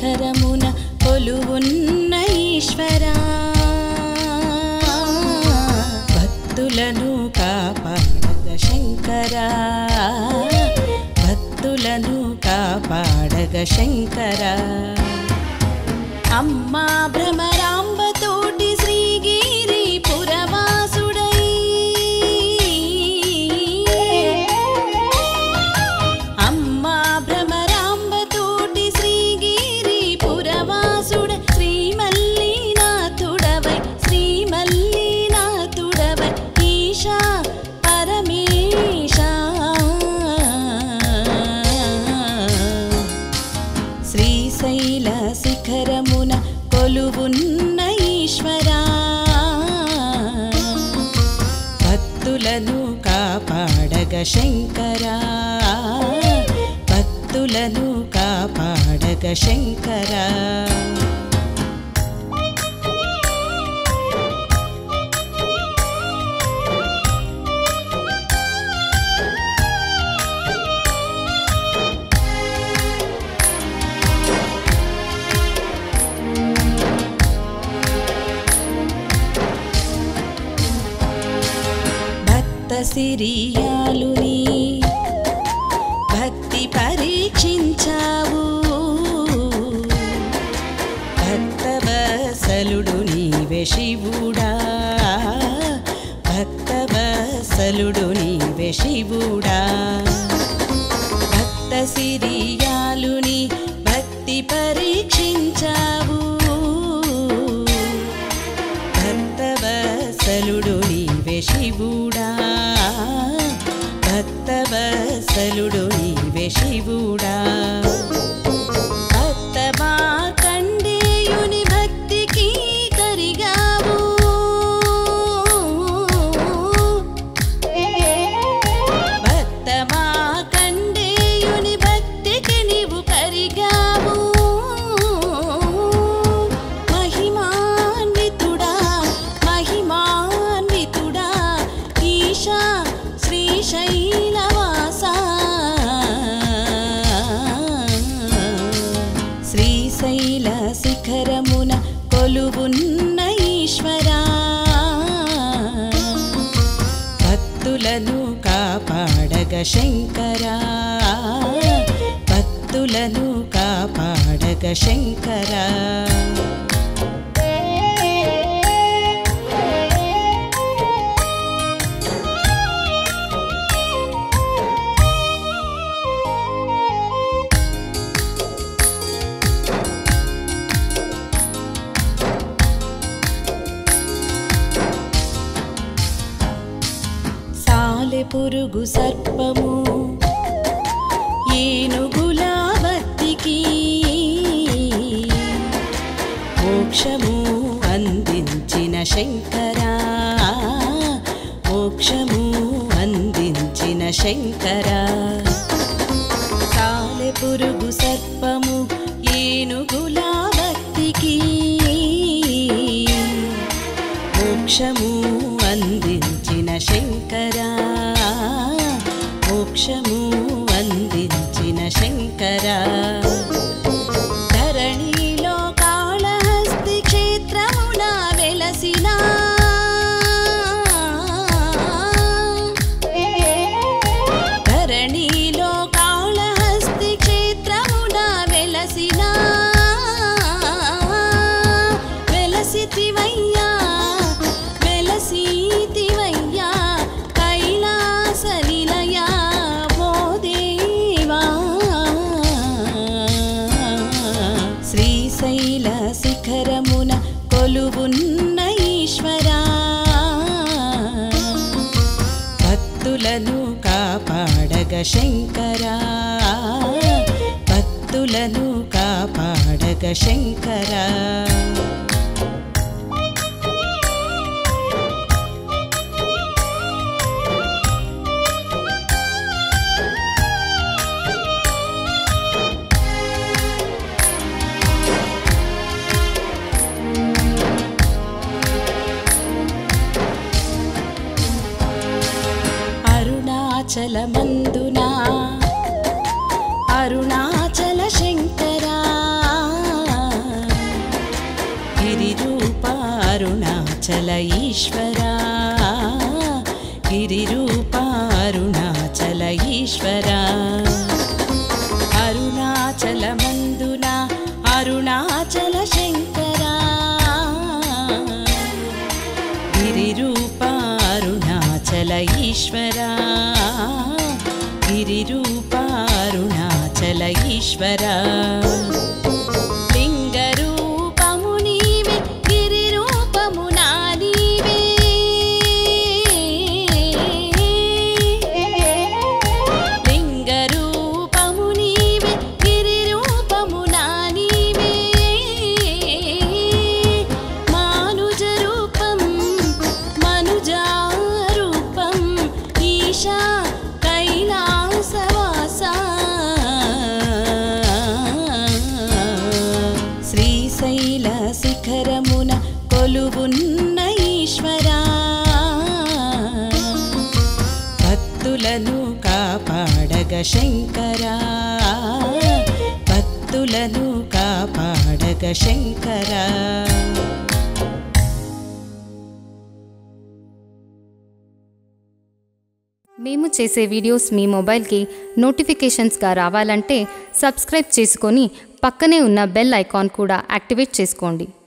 శిఖరమున కొలువున్న ఈశ్వరా భక్తులను కాపాడగ శంకరా భక్తులను కాపాడగ శంకరా అమ్మా భ్రమరాంబతోటి శ్రీగిరి పురవాసుడై అమ్మా భ్రమరాంబతోటి శ్రీగిరి పురవాసుడ శ్రీమల్లీనాథుడవై శ్రీమల్లీనాథుడవై ఈశా పరమేశా శ్రీశైల శిఖరమున కొలువున్న ఈశ్వరా భక్తులను కాపాడగ శంకరా భక్తులను కాపాడగ శంకరా భక్త సిరియాలుని భక్తి పరీక్షించావు భక్త వసలుడు నీవే శివుడా భక్త వసలుడు నీవే శివుడా భక్త సిరియాలుని భక్తి పరీక్షించావు భక్తవసలుడు నీవే శివుడా భక్తవసలుడు నీవే శివుడా భక్తమా కండేయుని భక్తికి కరిగావు భక్తమా కండేయుని భక్తికి నీవు కరిగావు మహిమాన్వితుడా మహిమాన్వితుడా ఈశా శ్రీశైలవాసా శ్రీశైల శిఖరమున కొలువున్న ఈశ్వరా భక్తులను కాపాడగ శంకరా భక్తులను కాపాడగ శంకరా సాలె పురుగు సర్పము ఏనుగుల భక్తికి మోక్షము అందించిన శంకరా మోక్షము అందించిన శంకరా సాలె పురుగు సర్పము ఏనుగుల భక్తికి మోక్షము అందించిన శంకరా మోక్షము అందించిన శంకరా ధరణిలో కాళహస్తి క్షేత్రమున వెలసిన ధరణిలో కాళహస్తి క్షేత్రమున వెలసిన వెలసితివయ్యా వెలసితివయ్యా కైలాస నిలయా ఓ దేవా శ్రీశైల శిఖరమున కొలువున్న ఈశ్వరా భక్తులను కాపాడగ శంకరా భక్తులను కాపాడగ శంకరా అరుణాచలమందునా అరుణాచల శంకరా అరుణాచల ఈశ్వరా గిరిరూప అరుణాచల ఈశ్వరా అరుణాచల మందున అరుణాచల శంకరా గిరిరూప అరుణాచల ఈశ్వరా గిరిరూప అరుణాచల ఈశ్వరా లింగరూపము నీవే గిరిరూపము నా నీవే లింగరూపము నీవే గిరిరూపము నా నీవే మానుజ రూపం మనుజారూపం ఈశా కైలాసవాసా శ్రీశైల శిఖరమున కొలువున్న ఈశ్వరా భక్తులను కాపాడగ శంకరా భక్తులను కాపాడగ శంకరా మేము చేసే వీడియోస్ మీ మొబైల్కి నోటిఫికేషన్స్గా రావాలంటే సబ్స్క్రైబ్ చేసుకొని పక్కనే ఉన్న బెల్ ఐకాన్ కూడా యాక్టివేట్ చేసుకోండి